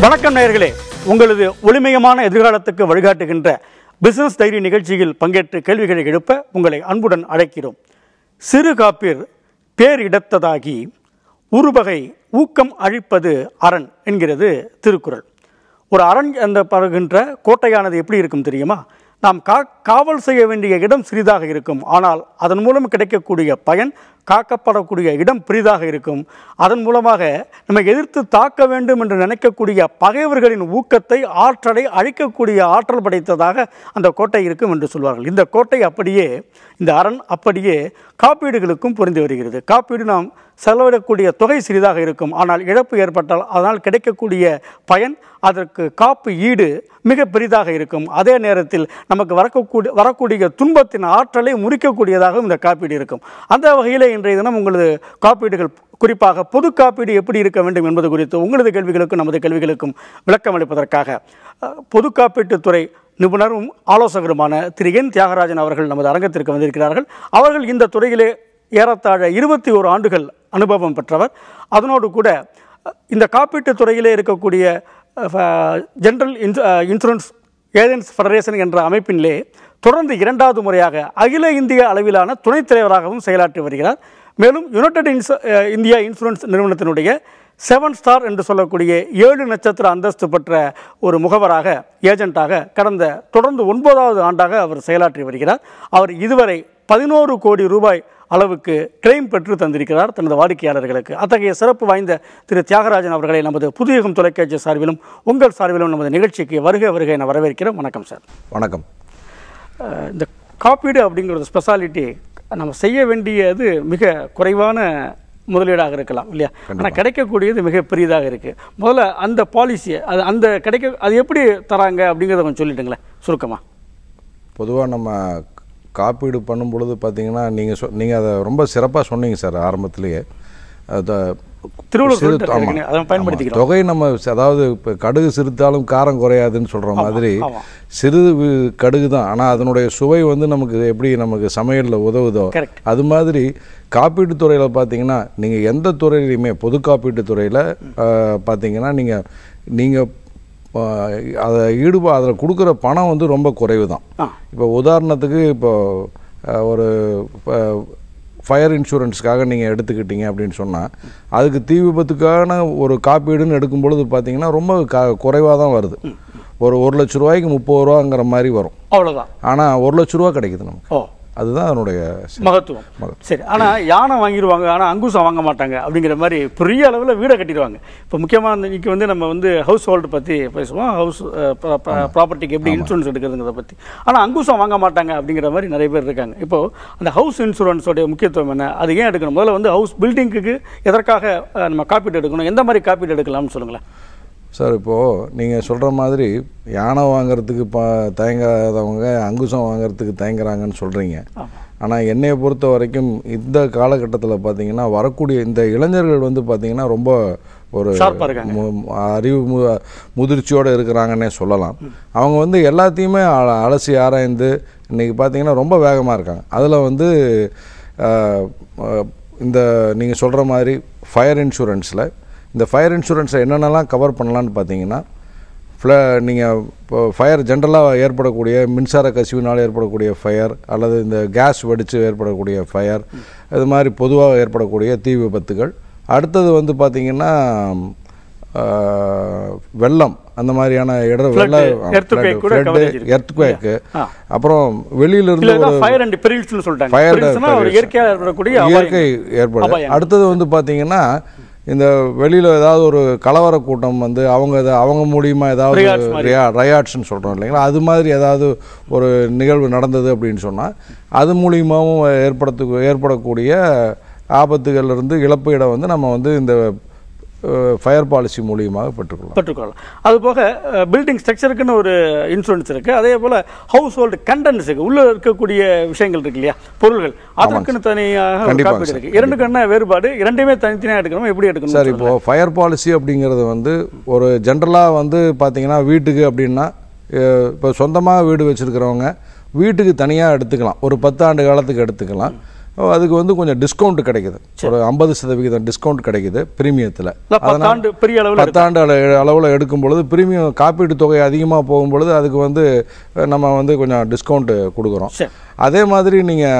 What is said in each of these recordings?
வணக்கம் நேயர்களே உங்களது ஒளிமயமான எதிர்காலத்துக்கு வழிகாட்டுகின்ற பிசினஸ் டைரி நிகழ்ச்சியில் பங்கேற்று கேள்விகளை எழுப்ப உங்களை அன்புடன் அழைக்கிறோம் சிறு காப்பீர் பேரிடத்ததாகி உருவகை ஊக்கம் அழிப்பது அரண் என்கிறது திருக்குறள் ஒரு அரண் அந்த பருகின்ற கோட்டையானது எப்படி இருக்கும் தெரியுமா நாம் கா காவல் செய்ய வேண்டிய இடம் சிறிதாக இருக்கும் ஆனால் அதன் மூலம் கிடைக்கக்கூடிய பயன் காக்கப்படக்கூடிய இடம் பெரிதாக இருக்கும் அதன் மூலமாக நம்மை எதிர்த்து தாக்க வேண்டும் என்று நினைக்கக்கூடிய பகைவர்களின் ஊக்கத்தை ஆற்றலை அழிக்கக்கூடிய ஆற்றல் படைத்ததாக அந்த கோட்டை இருக்கும் என்று சொல்வார்கள் இந்த கோட்டை அப்படியே இந்த அரண் அப்படியே காப்பீடுகளுக்கும் பொருந்தி வருகிறது காப்பீடு நாம் செலவிடக்கூடிய தொகை சிறிதாக இருக்கும் ஆனால் இழப்பு ஏற்பட்டால் அதனால் கிடைக்கக்கூடிய பயன் அதற்கு காப்பு ஈடு மிக பெரிதாக இருக்கும் அதே நேரத்தில் நமக்கு வரக்கூடிய வரக்கூடிய துன்பத்தின் ஆற்றலை முறிக்கக்கூடியதாகவும் இந்த காப்பீடு இருக்கும் அந்த வகையில் இன்றைய தினம் உங்களது காப்பீடுகள் குறிப்பாக பொது காப்பீடு எப்படி இருக்க வேண்டும் என்பது குறித்து உங்களது கேள்விகளுக்கும் நமது கேள்விகளுக்கும் விளக்கம் அளிப்பதற்காக அஹ், பொது காப்பீட்டுத்துறை நிபுணரும் ஆலோசகருமான திரு என் தியாகராஜன் அவர்கள் நமது அரங்கத்திற்கு வந்திருக்கிறார்கள் அவர்கள் இந்த துறையிலே ஏறத்தாழ இருபத்தி ஓரு ஆண்டுகள் அனுபவம் பெற்றவர் அதனோடு கூட அஹ், இந்த காப்பீட்டுத் துறையிலே இருக்கக்கூடிய ஜெனரல் இன்சூரன்ஸ் ஏஜென்ட்ஸ் ஃபெடரேஷன் என்ற அமைப்பினிலே தொடர்ந்து இரண்டாவது முறையாக அகில இந்திய அளவிலான துணைத் தலைவராகவும் செயலாற்றி வருகிறார் மேலும் யுனைடெட் இன்ச அஹ், இந்தியா இன்சூரன்ஸ் நிறுவனத்தினுடைய செவன் ஸ்டார் என்று சொல்லக்கூடிய ஏழு நட்சத்திர அந்தஸ்து பெற்ற ஒரு முகவராக ஏஜென்ட்டாக கடந்த தொடர்ந்து ஒன்பதாவது ஆண்டாக அவர் செயலாற்றி வருகிறார் அவர் இதுவரை பதினோரு கோடி ரூபாய் அளவுக்கு கிளைம் பெற்று தந்திருக்கிறார் தனது வாடிக்கையாளர்களுக்கு அத்தகைய சிறப்பு வாய்ந்த திரு தியாகராஜன் அவர்களை நமது புதியகம் தொலைக்காட்சி சார்பிலும் உங்கள் சார்பிலும் நமது நிகழ்ச்சிக்கு வருக வருக என வரவேற்கிறோம் வணக்கம் சார் வணக்கம் அஹ் இந்த காப்பீடு அப்படிங்கிறது ஸ்பெஷாலிட்டி நம்ம செய்ய வேண்டியது மிக குறைவான முதலீடாக இருக்கலாம் இல்லையா ஆனால் கிடைக்கக்கூடியது மிக பெரியதாக இருக்குது முதல்ல அந்த பாலிசியை அது அந்த கிடைக்க அது எப்படி தராங்க அப்படிங்கிறத கொஞ்சம் சொல்லிட்டுங்களேன் சுருக்கமாக பொதுவாக நம்ம காப்பீடு பண்ணும் பொழுது பார்த்தீங்கன்னா நீங்கள் சொ நீங்கள் அதை ரொம்ப சிறப்பாக சொன்னீங்க சார் ஆரம்பத்திலேயே அது திருவள்ளுவர் சிறு- சொல்லிட்டாரு ஆமா. ஏற்கனவே. அதை பயன்படுத்திக்கிறோம். ஆமா. தொகை நம்ம ச- அதாவது இப்போ கடுகு சிறுத்தாலும் காரம் குறையாதுன்னு சொல்கிற மாதிரி ஆமா. சிறு வி- கடுகு தான் ஆனால் அதனுடைய சுவை வந்து நமக்கு எப்படி நமக்கு சமையலில் உதவுதோ Correct. அது மாதிரி காப்பீட்டு துறையில் பார்த்தீங்கன்னா நீங்கள் எந்த துறையிலையுமே பொது காப்பீட்டு துறையில் பார்த்தீங்கன்னா நீங்கள் நீங்கள் அதை ஈடுபா அதில் கொடுக்குற பணம் வந்து ரொம்ப குறைவு தான் ஆ இப்போ உதாரணத்துக்கு இப்போ அஹ், ஒரு ஃபயர் இன்சூரன்ஸ்க்காக நீங்கள் எடுத்துக்கிட்டீங்க அப்படின்னு சொன்னால் அதுக்கு தீ விபத்துக்கான ஒரு காப்பீடுன்னு எடுக்கும் பொழுது பார்த்தீங்கன்னா ரொம்ப க குறைவாக தான் வருது ஒரு ஒரு லட்ச ரூபாய்க்கு முப்பது ரூபாங்கிற மாதிரி வரும் அவ்வளோதான் ஆனால் ஒரு லட்ச ரூபா கிடைக்குது நமக்கு ஓ அதுதான் அதனுடைய சி- மகத்துவம் சரி ஆனால் யானை வாங்கிடுவாங்க ஆனால் அங்குசம் வாங்க மாட்டாங்க அப்படிங்கிற மாதிரி பெரிய அளவில் வீடை கட்டிடுவாங்க இப்போ முக்கியமாக இந்த இன்னைக்கு வந்து நம்ம வந்து ஹவுஸ் ஹோல்டு பற்றி பேசுவோம் ஹவுஸ் ப்ராப்பர்ட்டிக்கு எப்படி இன்சூரன்ஸ் எடுக்கிறதுங்கிறத பற்றி ஆனால் அங்குசம் வாங்க மாட்டாங்க அப்படிங்கிற மாதிரி நிறைய பேர் இருக்காங்க இப்போ அந்த ஹவுஸ் இன்சூரன்ஸோடைய முக்கியத்துவம் என்ன அது ஏன் எடுக்கணும் முதல்ல வந்து ஹவுஸ் பில்டிங்க்கு எதற்காக அஹ், நம்ம காப்பீடு எடுக்கணும் எந்த மாதிரி காப்பீடு எடுக்கலாம்னு சொல்லுங்களேன் சார் இப்போது நீங்கள் சொல்கிற மாதிரி யானை வாங்குறதுக்கு ப தயங்காதவங்க அங்குசம் வாங்குறதுக்கு தயங்குறாங்கன்னு சொல்கிறீங்க ஆனால் என்னையை பொறுத்த வரைக்கும் இந்த காலகட்டத்தில் பார்த்தீங்கன்னா வரக்கூடிய இந்த இளைஞர்கள் வந்து பார்த்தீங்கன்னா ரொம்ப ஒரு ஷார்ப்பாக இருக்காங்க மு- அறிவு மு- முதிர்ச்சியோடு இருக்கிறாங்கன்னே சொல்லலாம் அவங்க வந்து எல்லாத்தையுமே அல- அலசி ஆராய்ந்து இன்றைக்கி பார்த்தீங்கன்னா ரொம்ப வேகமாக இருக்காங்க அதில் வந்து அஹ், அஹ், இந்த நீங்கள் சொல்கிற மாதிரி ஃபயர் இன்சூரன்ஸில் இந்த ஃபயர் இன்சூரன்ஸை என்னென்னலாம் கவர் பண்ணலான்னு பார்த்தீங்கன்னா ஃப்ள நீங்கள் இப்போ ஃபயர் ஜென்ரலாக ஏற்படக்கூடிய மின்சார கசிவினால் ஏற்படக்கூடிய ஃபயர் அல்லது இந்த கேஸ் வெடித்து ஏற்படக்கூடிய ஃபயர் இது மாதிரி பொதுவாக ஏற்படக்கூடிய தீ விபத்துகள் அடுத்தது வந்து பார்த்திங்கன்னா வெள்ளம் அந்த மாதிரியான இட வெள்ள earthquake கூட coverage இருக்கு. எர்த்குவேக்கு ஆ. அப்புறம் வெளியிலிருந்து இல்லை ஒரு ஃபயர் அண்ட் பெரில்ஸ்னு சொல்லிட்டாங்க Fire and பெரில்ஸ்னா ஒரு perils. இயற்கையாக ஏற்படக்கூடிய இயற்கை அபாயம். ஏற்படுது அபாயம். அடுத்தது வந்து பார்த்தீங்கன்னா இந்த வெளியில் ஏதாவது ஒரு கலவர கூட்டம் வந்து அவங்க இத- அவங்க மூலியமா ஏதாவது Riots மாதிரி. ரியா ரயாட்ஸ்னு சொல்கிறோம் இல்லைங்களா அது மாதிரி ஏதாவது ஒரு நிகழ்வு நடந்தது அப்படின்னு சொன்னால் அது மூலியமாகவும் ஏற்படுத்து ஏற்படக்கூடிய ஆபத்துகள்ல இருந்து இழப்பீடை வந்து நம்ம வந்து இந்த ஃபயர் பாலிசி மூலியமாக பெற்றுக்கொள்ளலாம் பெற்றுக்கொள்ளலாம் அது போக பில்டிங் ஸ்ட்ரக்சருக்குன்னு ஒரு இன்சூரன்ஸ் இருக்குது அதே போல் ஹவுஸ் ஹோல்டு கண்டென்ட்ஸுக்கு உள்ளே இருக்கக்கூடிய விஷயங்கள் இருக்கு இல்லையா பொருள்கள் அதற்குன்னு தனியாக ஒரு கண்டிப்பாங்க காப்பீடு சார், இருக்குது இரண்டுக்கு என்ன வேறுபாடு இரண்டையுமே தனித்தனியாக எடுக்கணும் எப்படி எடுக்கணும் சார் இப்போ ஃபயர் பாலிசி அப்படிங்கிறது வந்து ஒரு ஜென்ரலாக வந்து பார்த்தீங்கன்னா வீட்டுக்கு அப்படின்னா அஹ், இப்போ சொந்தமாக வீடு வச்சுருக்கிறவங்க வீட்டுக்கு தனியாக எடுத்துக்கலாம் ஒரு பத்தாண்டு காலத்துக்கு எடுத்துக்கலாம் அதுக்கு வந்து கொஞ்சம் டிஸ்கவுண்ட் கிடைக்குது ஒரு ஐம்பது சதவிகிதம் டிஸ்கவுண்ட் கிடைக்குது பிரீமியத்தில் இல்ல பத்தாண்டு பெரிய அளவில் பத்தாண்டு அள- அளவுல எடுக்கும் பொழுது பிரீமியம் காப்பீட்டு தொகை அதிகமாக போகும் பொழுது அதுக்கு வந்து அஹ், நம்ம வந்து கொஞ்சம் டிஸ்கவுண்ட் கொடுக்குறோம் சரி அதே மாதிரி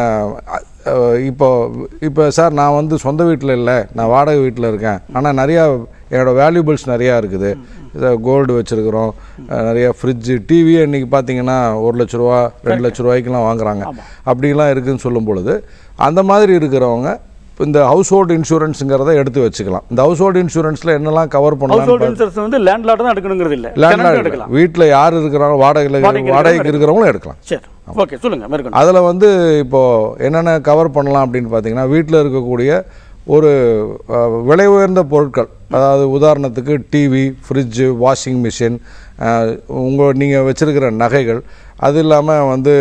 நீங்கள் இப்போ இப்போ சார் நான் வந்து சொந்த வீட்டில் இல்லை நான் வாடகை வீட்டில் இருக்கேன் ஆனால் நிறையா என்னோட வேல்யூபிள்ஸ் நிறையா இருக்குது கோல்டு வச்சுருக்குறோம் நிறைய ஃப்ரிட்ஜு டிவியே இன்றைக்கி பார்த்தீங்கன்னா ஒரு லட்ச ரூபா ரெண்டு லட்ச ரூபாய்க்கெலாம் வாங்குறாங்க அப்படிலாம் இருக்குதுன்னு சொல்லும் பொழுது அந்த மாதிரி இருக்கிறவங்க இப்ப இந்த ஹவுஸ் ஹோல்டு இன்சூரன்ஸுங்கிறத எடுத்து வச்சுக்கலாம் இந்த ஹவுஸ் ஹோல்டு இன்சூரன்ஸில் என்னெல்லாம் கவர் ஹவுஸ் பண்ணலாம் ஹோல்ட் இன்சூரன்ஸ் வந்து லேண்ட் லாட் தான் எடுக்கணுங்கிறது இல்ல tenant லேண்ட்லார்ட் எடுக்கலாம் வீட்டில் யார் இருக்கிறாங்க வாடகையில் வாடகைக்கு வாடகைக்கு இருக்கிறவங்களும் எடுக்கலாம் சரி ஓகே சொல்லுங்க மேற்கொண்டு அதில் வந்து இப்போ என்னென்ன கவர் பண்ணலாம் அப்படின்னு பார்த்தீங்கன்னா வீட்டில் இருக்கக்கூடிய ஒரு அஹ், விலை உயர்ந்த பொருட்கள் அதாவது உதாரணத்துக்கு டிவி ஃப்ரிட்ஜு வாஷிங் மிஷின் உங்கள் நீங்கள் வச்சிருக்கிற நகைகள் அது இல்லாமல் வந்து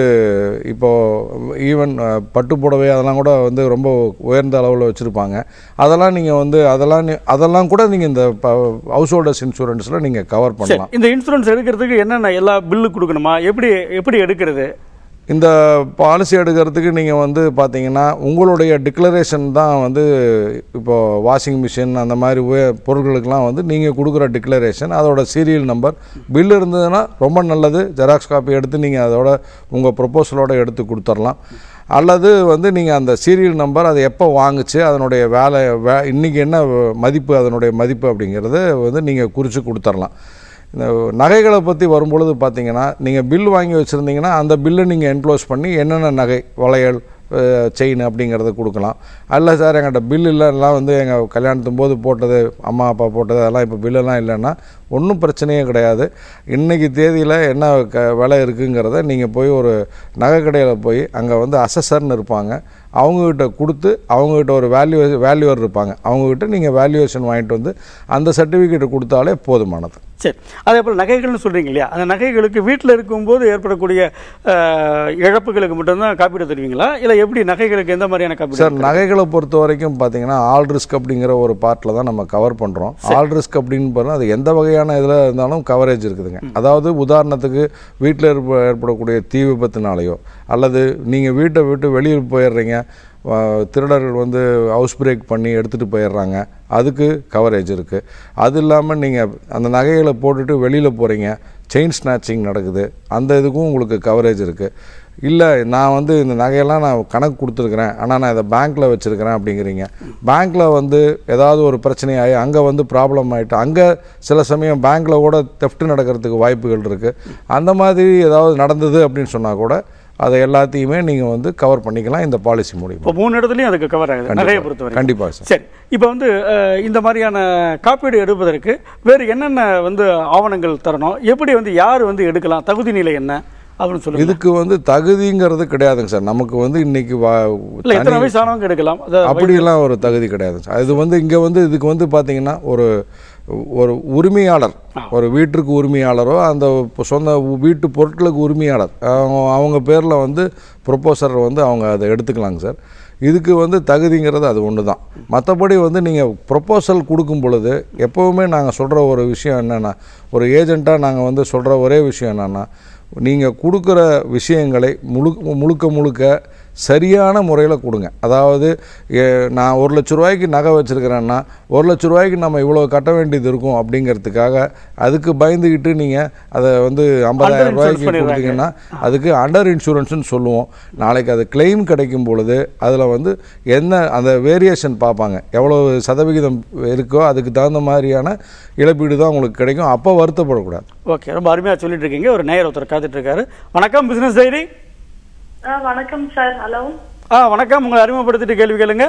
இப்போது ஈவன் பட்டு புடவை அதெல்லாம் கூட வந்து ரொம்ப உயர்ந்த அளவில் வச்சுருப்பாங்க அதெல்லாம் நீங்கள் வந்து அதெல்லாம் நீ- அதெல்லாம் கூட நீங்கள் இந்த ஹவுஸ் ஹோல்டர்ஸ் இன்சூரன்ஸில் நீங்கள் கவர் சரி பண்ணலாம் இந்த இன்சூரன்ஸ் எடுக்கிறதுக்கு என்னென்ன எல்லா பில்லு கொடுக்கணுமா எப்படி எப்படி எடுக்கிறது இந்த பாலிசி எடுக்கிறதுக்கு நீங்கள் வந்து பார்த்தீங்கன்னா உங்களுடைய டிக்ளரேஷன் தான் வந்து இப்போ வாஷிங் மிஷின் அந்த மாதிரி உய- பொருட்களுக்கெல்லாம் வந்து நீங்கள் கொடுக்குற டிக்ளரேஷன் அதோட சீரியல் நம்பர் பில் இருந்ததுன்னா ரொம்ப நல்லது ஜெராக்ஸ் காப்பி எடுத்து நீங்கள் அதோட உங்கள் ப்ரொப்போசலோட எடுத்து கொடுத்துடலாம் அல்லது வந்து நீங்கள் அந்த சீரியல் நம்பர் அது எப்போ வாங்குச்சு அதனுடைய வேலை வே இன்றைக்கி என்ன மதிப்பு அதனுடைய மதிப்பு அப்படிங்கிறத வந்து நீங்கள் குறித்து கொடுத்துடலாம் இந்த நகைகளை பற்றி வரும்பொழுது பார்த்தீங்கன்னா நீங்கள் பில் வாங்கி வச்சுருந்தீங்கன்னா அந்த பில்லை நீங்கள் என்க்ளோஸ் பண்ணி என்னென்ன நகை வளையல் செயின் அப்படிங்கிறத கொடுக்கலாம் அல்ல சார் எங்கிட்ட பில் இல்லைலாம் வந்து எங்கள் கல்யாணத்தும் போது போட்டது அம்மா அப்பா போட்டது அதெல்லாம் இப்போ பில்லெல்லாம் இல்லைன்னா ஒன்றும் பிரச்சனையே கிடையாது இன்றைக்கி தேதியில் என்ன க விலை இருக்குங்கிறத நீங்கள் போய் ஒரு நகை கடையில் போய் அங்கே வந்து அசஸர்னு இருப்பாங்க அவங்கக்கிட்ட கொடுத்து அவங்கக்கிட்ட ஒரு வேல்யூ வேல்யூவர் இருப்பாங்க அவங்கக்கிட்ட நீங்கள் வேல்யூவேஷன் வாங்கிட்டு வந்து அந்த சர்டிஃபிகேட்டை கொடுத்தாலே போதுமானது சரி அதே போல் நகைகள்னு சொல்றீங்க இல்லையா அந்த நகைகளுக்கு வீட்டில் இருக்கும்போது ஏற்படக்கூடிய அஹ், இழப்புகளுக்கு மட்டும்தான் காப்பீடு தருவீங்களா இல்லை எப்படி நகைகளுக்கு எந்த மாதிரியான காப்பீடு சார் நகைகளை பொறுத்த வரைக்கும் பார்த்தீங்கன்னா ஆல் ரிஸ்க் அப்படிங்கிற ஒரு பார்ட்டில் தான் நம்ம கவர் பண்ணுறோம் ஆல் ரிஸ்க் அப்படின்னு பார்த்தா அது எந்த வகையான இதில் இருந்தாலும் கவரேஜ் இருக்குதுங்க அதாவது உதாரணத்துக்கு வீட்டில் ஏற்ப ஏற்படக்கூடிய தீ விபத்துனாலேயோ அல்லது நீங்கள் வீட்டை விட்டு வெளியில் போயிடுறீங்க வ- திருடர்கள் வந்து ஹவுஸ் பிரேக் பண்ணி எடுத்துகிட்டு போயிடுறாங்க அதுக்கு கவரேஜ் இருக்குது அது இல்லாமல் நீங்கள் அந்த நகைகளை போட்டுட்டு வெளியில் போகிறீங்க செயின் ஸ்நாச்சிங் நடக்குது அந்த இதுக்கும் உங்களுக்கு கவரேஜ் இருக்குது இல்லை நான் வந்து இந்த நகையெல்லாம் நான் கணக்கு கொடுத்துருக்குறேன் ஆனால் நான் இதை பேங்க்கில் வச்சுருக்கிறேன் அப்படிங்கிறீங்க பேங்க்கில் வந்து ஏதாவது ஒரு பிரச்சனையாகி அங்கே வந்து ப்ராப்ளம் ஆகிட்டு அங்கே சில சமயம் பேங்க்கில் கூட தெஃப்ட் நடக்கிறதுக்கு வாய்ப்புகள் இருக்குது அந்த மாதிரி ஏதாவது நடந்தது அப்படின்னு சொன்னால் கூட அதை எல்லாத்தையுமே நீங்கள் வந்து கவர் பண்ணிக்கலாம் இந்த பாலிசி மூலிமா இப்போ மூணு இடத்துலையும் அதுக்கு கவர் ஆகுது நகையை பொறுத்தவரை கண்டிப்பாக சார் சரி இப்போ வந்து அஹ், இந்த மாதிரியான காப்பீடு எடுப்பதற்கு வேறு என்னென்ன வந்து ஆவணங்கள் தரணும் எப்படி வந்து யார் வந்து எடுக்கலாம் தகுதி நிலை என்ன அப்படின்னு சொல்லுங்க இதுக்கு வந்து தகுதிங்கிறது கிடையாதுங்க சார் நமக்கு வந்து இன்னைக்கு வா இல்லை எத்தனை வயசானவங்க எடுக்கலாம் அதாவது அப்படியெல்லாம் ஒரு தகுதி கிடையாது சார் இது வந்து இங்கே வந்து இதுக்கு வந்து பார்த்தீங்கன்னா ஒரு ஒரு உரிமையாளர் ஒரு வீட்டிற்கு உரிமையாளரோ அந்த பொ- சொந்த உ- வீட்டு பொருட்களுக்கு உரிமையாளர் அவங்க அவங்க பேரில் வந்து ப்ரொப்போசர் வந்து அவங்க அதை எடுத்துக்கலாங்க சார் இதுக்கு வந்து தகுதிங்கிறது அது ஒன்று தான் மற்றபடி வந்து நீங்கள் ப்ரொப்போசல் கொடுக்கும் பொழுது எப்போவுமே நாங்கள் சொல்கிற ஒரு விஷயம் என்னென்னா ஒரு ஏஜெண்ட்டாக நாங்கள் வந்து சொல்கிற ஒரே விஷயம் என்னென்னா நீங்கள் கொடுக்குற விஷயங்களை முழுக்க முழுக்க முழுக்க சரியான முறையில் கொடுங்க அதாவது ஏ, நான் ஒரு லட்ச ரூபாய்க்கு நகை வச்சுருக்கிறேன்னா ஒரு லட்ச ரூபாய்க்கு நம்ம இவ்வளோ கட்ட வேண்டியது இருக்கும் அப்படிங்கிறதுக்காக அதுக்கு பயந்துக்கிட்டு நீங்கள் அதை வந்து ஐம்பதாயிரம் insurance ரூபாய்க்கு பண்ணிடுறாங்க. கொடுத்தீங்கன்னா அதுக்கு அண்டர் இன்சூரன்ஸ்னு சொல்லுவோம் நாளைக்கு அது கிளைம் கிடைக்கும் பொழுது அதில் வந்து என்ன அந்த வேரியேஷன் பார்ப்பாங்க எவ்வளோ சதவிகிதம் இருக்கோ அதுக்கு தகுந்த மாதிரியான இழப்பீடு தான் உங்களுக்கு கிடைக்கும் அப்போ வருத்தப்படக்கூடாது ஓகே ரொம்ப அருமையாக சொல்லிட்டு இருக்கீங்க ஒரு நேயர் ஒருத்தர் காத்துட்டு இருக்காரு வணக்கம் பிசினஸ் டைரி ஆ வணக்கம் சார் ஹலோ ஆ வணக்கம் உங்களை அறிமுகப்படுத்திட்டு கேள்வி கேளுங்க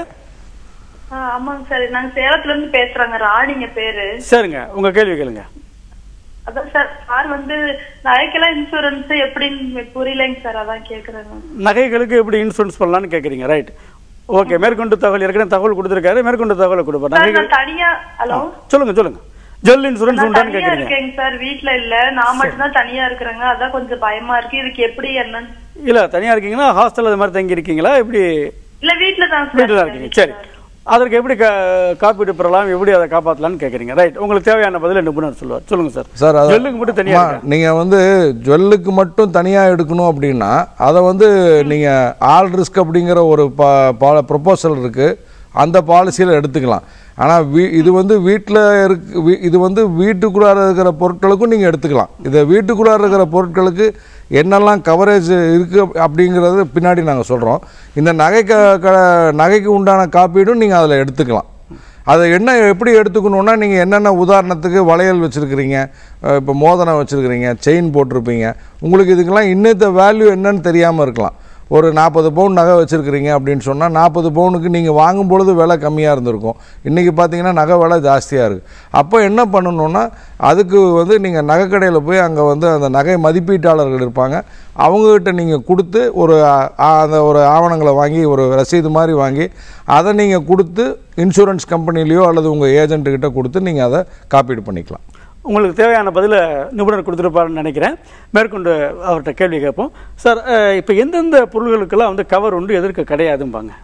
ஆ ஆமாங்க சார் நாங்க சேலத்துல இருந்து பேசுறாங்க ராணிங்க பேரு சரிங்க உங்க கேள்வி கேளுங்க அதான் சார் சார் வந்து நகைக்கெல்லாம் இன்சூரன்ஸ் எப்படின்னு புரியலைங்க சார் அதான் கேக்குறேங்க நகைகளுக்கு எப்படி இன்சூரன்ஸ் பண்ணலாம்னு கேட்குறீங்க ரைட் ஓகே மேற்கொண்டு தகவல் ஏற்கனவே தகவல் கொடுத்துருக்காரு மேற்கொண்டு தகவலை கொடுப்பார் சார் நகைகள் நான் தனியா ஹலோ சொல்லுங்க சொல்லுங்க ஜுவல் இன்சூரன்ஸ் நான் உண்டான்னு தனியா கேட்குறீங்க இருக்கேங்க சார் வீட்ல இல்ல நான் மட்டும் தான் தனியா இருக்கிறேங்க அதான் கொஞ்சம் பயமா இருக்கு இதுக்கு எப்படி என்னன்னு இல்ல தனியா இருக்கீங்களா ஹாஸ்டல் அது மாதிரி தங்கி இருக்கீங்களா எப்படி இல்ல வீட்ல தான் வீட்டில் தான் சார் இருக்கீங்க சரி அதற்கு எப்படி கா காப்பீடு பெறலாம் எப்படி அதை காப்பாற்றலாம்னு கேட்குறீங்க ரைட் உங்களுக்கு தேவையான பதிலை நிபுணர் சொல்லுவார் சொல்லுங்க சார் சார் அது ஜுவல்லுக்கு மட்டும் தனியாக அம்மா, நீங்க வந்து ஜுவல்லுக்கு மட்டும் தனியா எடுக்கணும் அப்படின்னா அதை வந்து நீங்க ஆல் ரிஸ்க் அப்படிங்கிற ஒரு ப்ரொபோசல் இருக்கு அந்த பாலிசியில் எடுத்துக்கலாம் ஆனால் வீ இது வந்து வீட்டில் இருக்கு வீ- இது வந்து வீட்டுக்குள்ளார இருக்கிற பொருட்களுக்கும் நீங்கள் எடுத்துக்கலாம் இதை வீட்டுக்குள்ளார இருக்கிற பொருட்களுக்கு என்னெல்லாம் கவரேஜ் இருக்குது அப்படிங்கிறது பின்னாடி நாங்கள் சொல்கிறோம் இந்த நகை க க- நகைக்கு உண்டான காப்பீடும் நீங்கள் அதில் எடுத்துக்கலாம் அதை என்ன எப்படி எடுத்துக்கணுன்னா நீங்கள் என்னென்ன உதாரணத்துக்கு வளையல் வச்சுருக்கிறீங்க இப்போ மோதிரம் வச்சுருக்கிறீங்க செயின் போட்டிருப்பீங்க உங்களுக்கு இதுக்கெல்லாம் இன்னத்த வேல்யூ என்னன்னு தெரியாமல் இருக்கலாம் ஒரு நாற்பது பவுன் நகை வச்சுருக்கிறீங்க அப்படின்னு சொன்னால் நாற்பது பவுனுக்கு நீங்கள் வாங்கும் பொழுது விலை கம்மியாக இருந்திருக்கும் இன்றைக்கி பார்த்தீங்கன்னா நகை விலை ஜாஸ்தியாக இருக்குது அப்போ என்ன பண்ணணுன்னா அதுக்கு வந்து நீங்கள் நகைக்கடையில் போய் அங்கே வந்து அந்த நகை மதிப்பீட்டாளர்கள் இருப்பாங்க அவங்கக்கிட்ட நீங்கள் கொடுத்து ஒரு ஆ, அந்த ஒரு ஆவணங்களை வாங்கி ஒரு ரசீது மாதிரி வாங்கி அதை நீங்கள் கொடுத்து இன்சூரன்ஸ் கம்பெனிலேயோ அல்லது உங்கள் ஏஜென்ட்டுக்கிட்ட கொடுத்து நீங்கள் அதை காப்பீடு பண்ணிக்கலாம் உங்களுக்கு தேவையான பதிலை நிபுணர் கொடுத்துருப்பாருன்னு நினைக்கிறேன் மேற்கொண்டு அவர்கிட்ட கேள்வி கேட்போம் சார் இப்போ எந்தெந்த பொருள்களுக்கெல்லாம் வந்து கவர் உண்டு எதற்கு கிடையாதும்பாங்க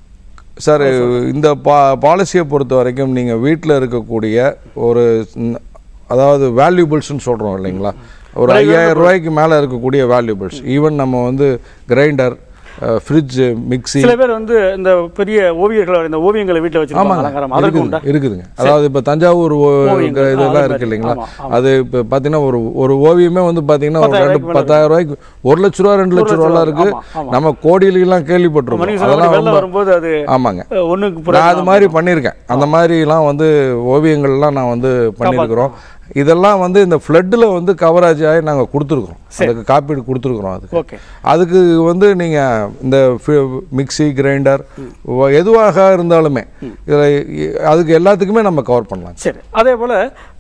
சார் இந்த பா பாலிசியை பொறுத்த வரைக்கும் நீங்கள் வீட்டில் இருக்கக்கூடிய ஒரு ந- அதாவது வேல்யூபிள்ஸ்னு சொல்கிறோம் இல்லைங்களா ஒரு ஐயாயிரம் ரூபாய்க்கு மேலே இருக்கக்கூடிய வேல்யூபிள்ஸ் ஈவன் நம்ம வந்து கிரைண்டர் ஃப்ரிட்ஜு மிக்ஸி சில பேர் வந்து இந்த பெரிய ஓவியர்கள் இந்த ஓவியங்களை வீட்டில் வச்சிருப்பாங்க அலங்காரம் அதற்கு உண்டா இருக்குது இருக்குதுங்க அதாவது இப்போ தஞ்சாவூர் ஓ- ஓவியங்கள், இதெல்லாம் அது இருக்கு மாதிரி. இல்லைங்களா ஆமா, ஆமா. அது இப்போ பார்த்தீங்கன்னா ஒரு ஒரு ஓவியமே வந்து பார்த்தீங்கன்னா ஒரு பத்தாயிரம் ரெண்டு ரூபாய்க்கு மேல பத்தாயிரம் ரூபாய்க்கு ஒரு லட்ச ரூபா ரெண்டு லட்ச ரூபாலாம் இருக்கு ஆமா, ஆமா. நம்ம கோடியிலாம் நீங்க கேள்விப்பட்டிருக்கோம் சொன்ன அதெல்லாம் மாதிரி வெள்ளம் ரொம்ப வரும்போது அது ஆமாங்க அஹ், ஒண்ணுக்கு நான் அது புறம் மாதிரி பண்ணியிருக்கேன் அந்த மாதிரிலாம் வந்து ஓவியங்கள்லாம் நான் வந்து பண்ணியிருக்கிறோம் இதெல்லாம் வந்து இந்த ஃப்ளட்டில் வந்து கவரேஜ் ஆகி நாங்கள் கொடுத்துருக்குறோம் அதுக்கு காப்பீடு கொடுத்துருக்குறோம் அதுக்கு ஓகே அதுக்கு வந்து நீங்கள் இந்த மிக்ஸி கிரைண்டர் எதுவாக இருந்தாலுமே இதில் அதுக்கு எல்லாத்துக்குமே நம்ம கவர் பண்ணலாம் சரி அதே போல்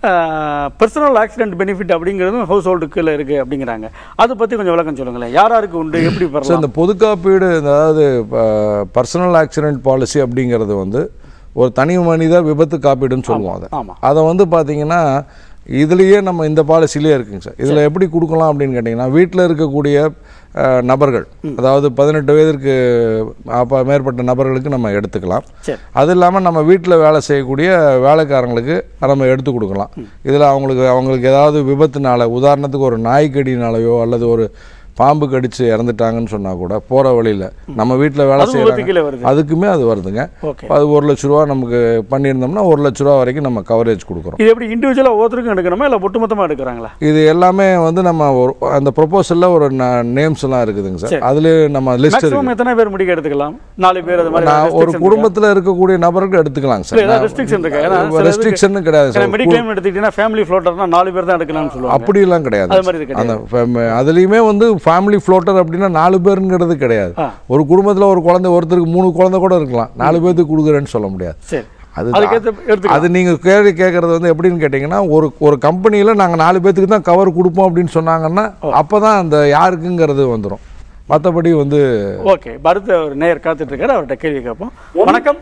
பர்சனல் ஆக்சிடென்ட் பெனிஃபிட் அப்படிங்கிறதும் ஹவுஸ் ஹோல்டுக்குள்ள இருக்குது அப்படிங்கிறாங்க அதை பற்றி கொஞ்சம் விளக்கம் சொல்லுங்களேன் யார் யாருக்கு உண்டு எப்படி ஸோ பெறலாம் இந்த பொது காப்பீடு அதாவது பர்சனல் ஆக்சிடென்ட் பாலிசி அப்படிங்கிறது வந்து ஒரு தனி மனித விபத்து காப்பீடுன்னு சொல்லுவோம் அதை ஆமா. அதை வந்து பார்த்தீங்கன்னா இதுலேயே நம்ம இந்த பாலிசிலேயே இருக்குங்க சார் இதில் எப்படி கொடுக்கலாம் அப்படின்னு கேட்டிங்கன்னா வீட்டில் இருக்கக்கூடிய அஹ், நபர்கள் அதாவது பதினெட்டு வயதிற்கு அப்போ மேற்பட்ட நபர்களுக்கு நம்ம எடுத்துக்கலாம் சரி அது இல்லாமல் நம்ம வீட்டில் வேலை செய்யக்கூடிய வேலைக்காரங்களுக்கு நம்ம எடுத்து கொடுக்கலாம் இதில் அவங்களுக்கு அவங்களுக்கு ஏதாவது விபத்துனால உதாரணத்துக்கு ஒரு நாய்க்கடினாலையோ அல்லது ஒரு பாம்பு கடிச்சு இறந்துட்டாங்கன்னு சொன்னா கூட போற வழியில நம்ம வீட்டில் வேலை அதுவும் விபத்து கீழே செய்யறாங்க வருது. அதுக்குமே அது வருதுங்க ஓகே அது ஒரு லட்ச ரூபா நமக்கு பண்ணியிருந்தோம்னா ஒரு லட்ச ரூபா வரைக்கும் நம்ம கவரேஜ் கொடுக்குறோம் இது எப்படி இண்டிவிஜுவலாக ஒவ்வொருத்தருக்கும் எடுக்கணுமா இல்லை ஒட்டுமொத்தமாக எடுக்கிறாங்களா இது எல்லாமே வந்து நம்ம ஒரு அந்த ப்ரொபோசல்ல ஒரு நேம்ஸ் எல்லாம் இருக்குதுங்க சார் சரி. அதுல நம்ம லிஸ்ட் இருக்கு மேக்ஸிமம் எத்தனை பேர் முடிக்க எடுத்துக்கலாம் நாலு பேர் அது மாதிரி நான் ஒரு குடும்பத்துல இருக்கக்கூடிய நபர்கள் எடுத்துக்கலாங்க இல்லை ஏதாவது சார் ரெஸ்ட்ரிக்ஷன் இருக்கு ஏன்னா சில இதுக்கு- ரெஸ்ட்ரிக்ஷன் கிடையாது ஏன்னா சார் மெடிக்ளைம் எடுத்துக்கிட்டீங்கன்னா ஃபேமிலி ஃப்ளோட்டர்னா நாலு பேர் தான் எடுக்கலாம்னு சொல்லுவாங்க அப்படிலாம் கிடையாது அது மாதிரி இது கிடையாது. அந்த ஃபேம- அதுலயுமே வந்து ஃபேமிலி ஃப்ளோட்டர் அப்படின்னா நாலு பேருங்கிறது கிடையாது ஆ. ஒரு குடும்பத்துல ஒரு குழந்தை ஒருத்தருக்கு மூணு குழந்தை கூட இருக்கலாம் நாலு பேருக்கு கொடுக்குறேன்னு சொல்ல முடியாது சரி அது அதுக்கேற்ற எடுத்துக்கலாம் அது நீங்க கேள்வி கேட்கறது வந்து எப்படின்னு கேட்டீங்கன்னா ஒரு ஒரு கம்பெனியில நாங்க நாலு பேத்துக்கு தான் கவர் கொடுப்போம் அப்படின்னு சொன்னாங்கன்னா அப்பதான் அந்த யாருக்குங்கிறது வந்துடும் மற்றபடி வந்து ஓகே இப்ப அடுத்த ஒரு நேயர் காத்துட்டு இருக்காரு அவர்கிட்ட கேள்வி கேட்போம் வணக்கம்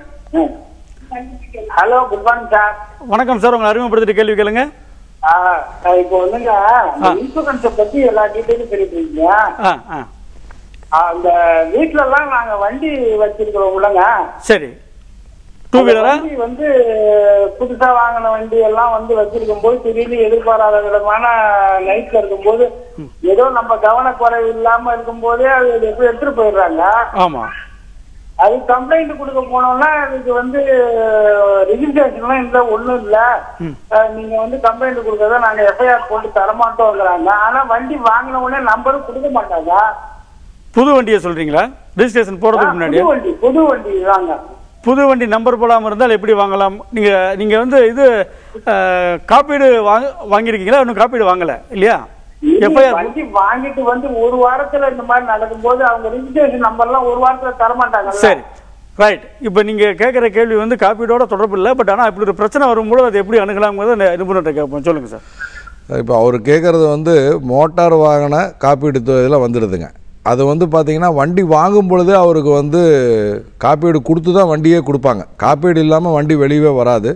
ஹலோ குட் மார்னிங் சார் வணக்கம் சார் உங்களை அறிமுகப்படுத்திட்டு கேள்வி கேளுங்க இப்போ வந்துங்க இன்சூரன்ஸை பத்தி எல்லா டீட்டெயிலும் தெரிவிக்கிறீங்க ஆ ஆ அந்த வீட்ல எல்லாம் நாங்க வண்டி வச்சிருக்கிறோம் உள்ளங்க சரி டூ அந்த வீலரா வண்டி வந்து புதுசா வாங்கின வண்டி எல்லாம் வந்து வச்சிருக்கும் போது திடீர்னு எதிர்பாராத விதமான நைட்ல இருக்கும்போது ஏதோ நம்ம கவனக்குறைவு இல்லாம இருக்கும்போதே அது எப்படி எடுத்துட்டு போயிடுறாங்க ஆமா அது கம்ப்ளைண்ட் கொடுக்க போனோம்னா அதுக்கு வந்து ரிஜிஸ்ட்ரேஷன்லாம் இல்ல ஒண்ணும் இல்ல அஹ், நீங்க வந்து கம்ப்ளைண்ட் கொடுக்கறத நாங்க எஃப்ஐஆர் போட்டு தரமாட்டோங்கிறாங்க ஆனா வண்டி வாங்கின உடனே நம்பரும் கொடுக்க மாட்டாங்க புது வண்டியை சொல்றீங்களா ரெஜிஸ்ட்ரேஷன் போறதுக்கு முன்னாடி புது வண்டி புது வண்டி தாங்க புது வண்டி நம்பர் போடாம இருந்தால் எப்படி வாங்கலாம் நீங்க நீங்க வந்து இது அஹ், காப்பீடு வாங்க வாங்கியிருக்கீங்களா இன்னும் காப்பீடு வாங்கல இல்லையா எஃப்ஐஆர் வண்டி வாங்கிட்டு வந்து ஒரு வாரத்துல இந்த மாதிரி நடக்கும்போது அவங்க ரிஜிஸ்ட்ரேஷன் நம்பர்லாம் ஒரு வாரத்துல தரமாட்டாங்க சரி ரைட் இப்போ நீங்க கேட்குற கேள்வி வந்து காப்பீடோட தொடர்பு இல்லை பட் ஆனா இப்படி ஒரு பிரச்சனை வரும்போது அதை எப்படி அணுகலாம்ங்கிறத நி- நிபுணர்கிட்ட கேட்போம் சொல்லுங்க சார் இப்போ அவர் கேட்குறது வந்து மோட்டார் வாகன காப்பீடு இதில் வந்துடுதுங்க அது வந்து பார்த்தீங்கன்னா வண்டி வாங்கும் பொழுதே அவருக்கு வந்து காப்பீடு கொடுத்து தான் வண்டியே கொடுப்பாங்க காப்பீடு இல்லாமல் வண்டி வெளியவே வராது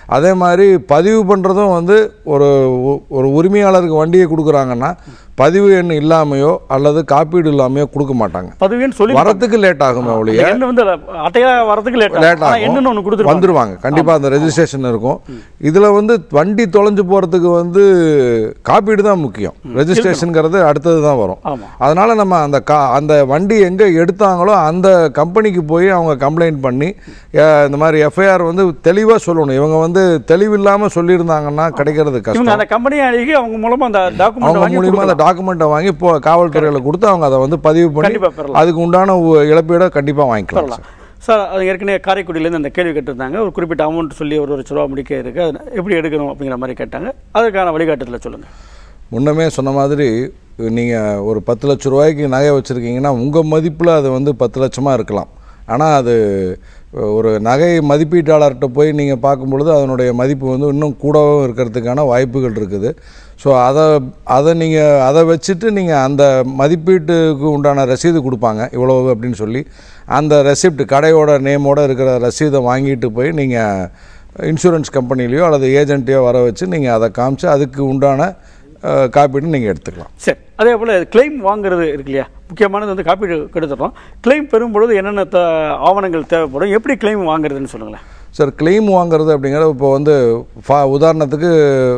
அதே மாதிரி பதிவு பண்ணுறதும் வந்து ஒரு உ- ஒரு உரிமையாளருக்கு வண்டியை கொடுக்குறாங்கன்னா பதிவு எண் இல்லாமையோ அல்லது காப்பீடு இல்லாமையோ கொடுக்க மாட்டாங்க பதிவுன்னு சொல்லி வரத்துக்கு லேட் ஆகுமே ஒழிய என்ன வந்து அட்டையா வரதுக்கு லேட் லேட் ஆகும் ஆகும் என்னன்னு ஒன்று கொடுத்துருவாங்க வந்துருவாங்க கண்டிப்பா அந்த ரெஜிஸ்ட்ரேஷன் இருக்கும் இதுல வந்து வண்டி தொலைஞ்சு போறதுக்கு வந்து காப்பீடு தான் முக்கியம் ரெஜிஸ்ட்ரேஷனுங்கிறது அடுத்தது தான் வரும் ஆமா. அதனால நம்ம அந்த கா அந்த வண்டி எங்க எடுத்தாங்களோ அந்த கம்பெனிக்கு போய் அவங்க கம்ப்ளைண்ட் பண்ணி அஹ், இந்த மாதிரி எஃப்ஐஆர் வந்து தெளிவா சொல்லணும் இவங்க வந்து தெளிவில்லாம சொல்லியிருந்தாங்கன்னா கிடைக்கிறது இவங்க கஷ்டம் அந்த கம்பெனி அணுகி அவங்க மூலமா அந்த டாக்குமெண்ட் அவங்க வாங்கி மூலியமா அந்த டாக்குமெண்ட்டை வாங்கி இப்போ காவல்துறையில கொடுத்து அவங்க அதை வந்து பதிவு பண்ணி கண்டிப்பா பெறலாம். அதுக்கு உண்டான உ- இழப்பீடை கண்டிப்பா வாங்கிக்கலாம் பெறலாம் சார் அது ஏற்கனவே காரைக்குடியிலேருந்து அந்த கேள்வி கேட்டிருந்தாங்க ஒரு குறிப்பிட்ட அமௌண்ட் சொல்லி ஒரு லட்ச ரூபா முடிக்க இருக்கு அது எப்படி எடுக்கணும் அப்படிங்கிற மாதிரி கேட்டாங்க அதுக்கான வழிகாட்டுதல சொல்லுங்க முன்னமே சொன்ன மாதிரி நீங்கள் ஒரு பத்து லட்ச ரூபாய்க்கு நகை வச்சுருக்கீங்கன்னா உங்கள் மதிப்பில் அது வந்து பத்து லட்சமாக இருக்கலாம் ஆனால் அது ஒரு நகை மதிப்பீட்டாளர்கிட்ட போய் நீங்கள் பார்க்கும் பொழுது அதனுடைய மதிப்பு வந்து இன்னும் கூடவும் இருக்கிறதுக்கான வாய்ப்புகள் இருக்குது ஸோ அதை அதை நீங்கள் அதை வச்சுட்டு நீங்கள் அந்த மதிப்பீட்டுக்கு உண்டான ரசீது கொடுப்பாங்க இவ்வளவு அப்படின்னு சொல்லி அந்த ரெசிப்ட் கடையோட நேமோட இருக்கிற ரசீதை வாங்கிட்டு போய் நீங்கள் இன்சூரன்ஸ் கம்பெனிலையோ அல்லது ஏஜென்ட்டையோ வர வச்சு நீங்கள் அதை காமிச்சு அதுக்கு உண்டான அஹ், காப்பீடு நீங்கள் எடுத்துக்கலாம் சரி அதே போல் கிளைம் வாங்குறது இருக்கு இல்லையா முக்கியமானது வந்து காப்பீடு கெடுத்துட்டோம் கிளைம் பெறும் பொழுது என்னென்ன த ஆவணங்கள் தேவைப்படும் எப்படி கிளைம் வாங்குறதுன்னு சொல்லுங்களேன் சார் கிளைம் வாங்குறது அப்படிங்கிறது இப்போ வந்து ஃபா உதாரணத்துக்கு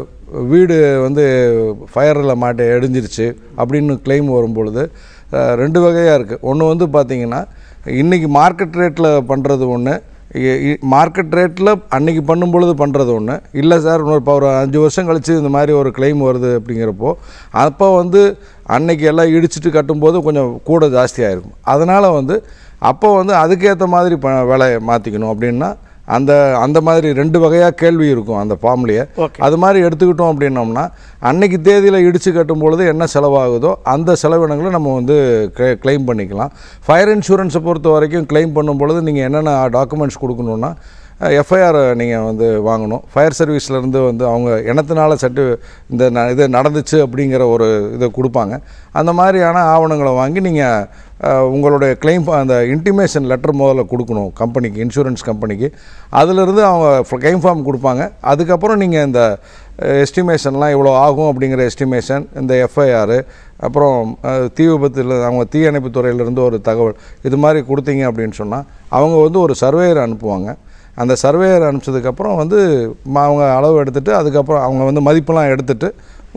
வீடு வந்து ஃபயரில் மாட்டி எடிஞ்சிருச்சு அப்படின்னு கிளைம் வரும்பொழுது அஹ், ரெண்டு வகையாக இருக்குது ஒன்று வந்து பார்த்தீங்கன்னா இன்றைக்கி மார்க்கெட் ரேட்டில் பண்ணுறது ஒன்று மார்க்கெட் ரேட்டில் அன்னைக்கு பண்ணும் பொழுது பண்ணுறது ஒன்று இல்லை சார் இன்னொரு இப்போ ஒரு அஞ்சு வருஷம் கழிச்சு இந்த மாதிரி ஒரு கிளைம் வருது அப்படிங்கிறப்போ அப்போ வந்து அன்னைக்கு எல்லாம் இடிச்சிட்டு கட்டும்போது கொஞ்சம் கூட ஜாஸ்தியாக இருக்கும் அதனால் வந்து அப்போ வந்து அதுக்கேற்ற மாதிரி ப விலையை மாற்றிக்கணும் அப்படின்னா அந்த அந்த மாதிரி ரெண்டு வகையாக கேள்வி இருக்கும் அந்த ஃபார்ம்லேயே Okay. அது மாதிரி எடுத்துக்கிட்டோம் அப்படின்னோம்னா அன்னைக்கு தேதியில் இடிச்சு கட்டும் பொழுது என்ன செலவாகுதோ அந்த செலவினங்களை நம்ம வந்து கிளைம் பண்ணிக்கலாம் ஃபயர் இன்சூரன்ஸை பொறுத்த வரைக்கும் கிளைம் பண்ணும் பொழுது நீங்கள் என்னென்ன டாக்குமெண்ட்ஸ் கொடுக்கணுன்னா எஃப்ஐஆர் நீங்கள் வந்து வாங்கணும் ஃபயர் சர்வீஸ்லேருந்து வந்து அவங்க இனத்தினால சட்டு இந்த ந இது நடந்துச்சு அப்படிங்கிற ஒரு இதை கொடுப்பாங்க அந்த மாதிரியான ஆவணங்களை வாங்கி நீங்கள் உங்களுடைய கிளைம் அந்த இன்டிமேஷன் லெட்டர் முதல்ல கொடுக்கணும் கம்பெனிக்கு இன்சூரன்ஸ் கம்பெனிக்கு அதிலிருந்து அவங்க கிளைம் ஃபார்ம் கொடுப்பாங்க அதுக்கப்புறம் நீங்கள் இந்த எஸ்டிமேஷன்லாம் இவ்வளோ ஆகும் அப்படிங்கிற எஸ்டிமேஷன் இந்த எஃப்ஐஆர் அப்புறம் அஹ், தீ விபத்தில் அவங்க தீயணைப்பு துறையிலேருந்து ஒரு தகவல் இது மாதிரி கொடுத்தீங்க அப்படின்னு சொன்னால் அவங்க வந்து ஒரு சர்வேயர் அனுப்புவாங்க அந்த சர்வேயர் அனுப்பிச்சதுக்கப்புறம் வந்து ம- அவங்க அளவு எடுத்துட்டு அதுக்கப்புறம் அவங்க வந்து மதிப்பெல்லாம் எடுத்துட்டு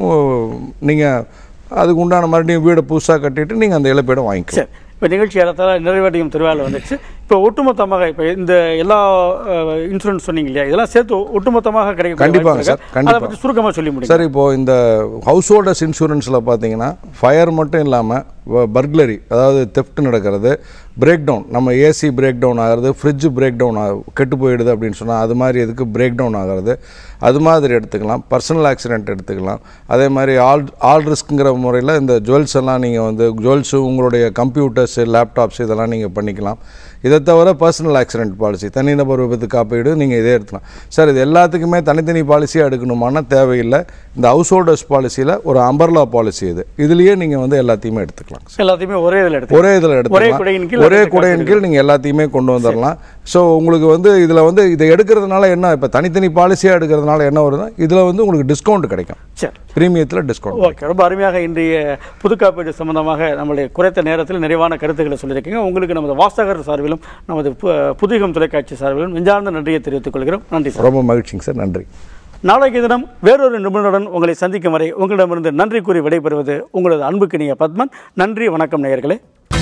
நீங்கள் அதுக்கு உண்டான மறுபடியும் வீடை புதுசாக கட்டிட்டு நீங்கள் அந்த இழப்பீடை வாங்கிக்கலாம் சரி இப்போ நிகழ்ச்சி ஏறத்தாழ நிறைவடையும் திருவிழா வந்துச்சு இப்போ ஒட்டுமொத்தமாக இப்போ இந்த எல்லா இன்சூரன்ஸ் சொன்னீங்க இல்லையா இதெல்லாம் சேர்த்து ஒட்டுமொத்தமாக கிடைக்கும் கண்டிப்பாங்க சார், அதை கண்டிப்பா. பற்றி சுருக்கமாக சொல்லி முடியும் சார் இப்போ இந்த ஹவுஸ் ஹோல்டர்ஸ் இன்சூரன்ஸில் பார்த்தீங்கன்னா ஃபயர் மட்டும் இல்லாமல் பர்க்லரி அதாவது தெஃப்ட் நடக்கிறது பிரேக் டவுன் நம்ம ஏசி பிரேக் டவுன் ஆகிறது ஃப்ரிட்ஜ் பிரேக் டவுன் கெட்டு போயிடுது அப்படின்னு சொன்னால் அது மாதிரி இதுக்கு பிரேக் டவுன் ஆகிறது அது மாதிரி எடுத்துக்கலாம் பர்சனல் ஆக்சிடென்ட் எடுத்துக்கலாம் அதே மாதிரி ஆல் ஆல் ரிஸ்க்குங்கிற முறையில் இந்த ஜுவல்ஸ் எல்லாம் நீங்கள் வந்து ஜுவல்ஸு உங்களுடைய கம்ப்யூட்டர்ஸ் லேப்டாப்ஸ் இதெல்லாம் நீங்கள் பண்ணிக்கலாம் இதை தவிர பர்சனல் ஆக்சிடென்ட் பாலிசி தனிநபர் விபத்து காப்பீடு நீங்கள் இதே எடுக்கலாம் சார் இது எல்லாத்துக்குமே தனித்தனி பாலிசியாக எடுக்கணுமானா தேவையில்லை இந்த ஹவுஸ் ஹோல்டர்ஸ் பாலிசியில் ஒரு அம்பர்லா பாலிசி இது இதுலேயே நீங்கள் வந்து எல்லாத்தையுமே எடுத்துக்கலாம் எல்லாத்தையுமே ஒரே இதில் எடுத்து ஒரே இதில் ஒரே குடையின் கீழ் எடுத்துக்கலாம் ஒரே எல்லாத்தையும் குடையின் கீழ் நீங்கள் எல்லாத்தையுமே கொண்டு வந்துடலாம் ஸோ உங்களுக்கு வந்து இதில் வந்து இதை எடுக்கிறதுனால என்ன இப்போ தனித்தனி பாலிசியாக எடுக்கிறதுனால என்ன வருதுன்னா இதில் வந்து உங்களுக்கு டிஸ்கவுண்ட் கிடைக்கும் சரி பிரீமியத்தில் டிஸ்கவுண்ட் ஓகே ரொம்ப அருமையாக இன்றைய புது காப்பீடு சம்பந்தமாக நம்மளுடைய குறைத்த நேரத்தில் நிறைவான கருத்துக்களை சொல்லியிருக்கீங்க உங்களுக்கு நமது வாசகர் சார்பிலும் நமது பு- புதுயுகம் தொலைக்காட்சி சார்பிலும் நெஞ்சார்ந்த நன்றியை தெரிவித்துக் கொள்கிறோம் நன்றி சார் ரொம்ப மகிழ்ச்சிங்க சார் நன்றி நாளைக்கு தினம் வேறொரு நிபுணருடன் உங்களை சந்திக்கும் வரை உங்களிடமிருந்து நன்றி கூறி விடைபெறுவது உங்களது அன்புக்கு நீங்க பத்மன் நன்றி வணக்கம் நேயர்களே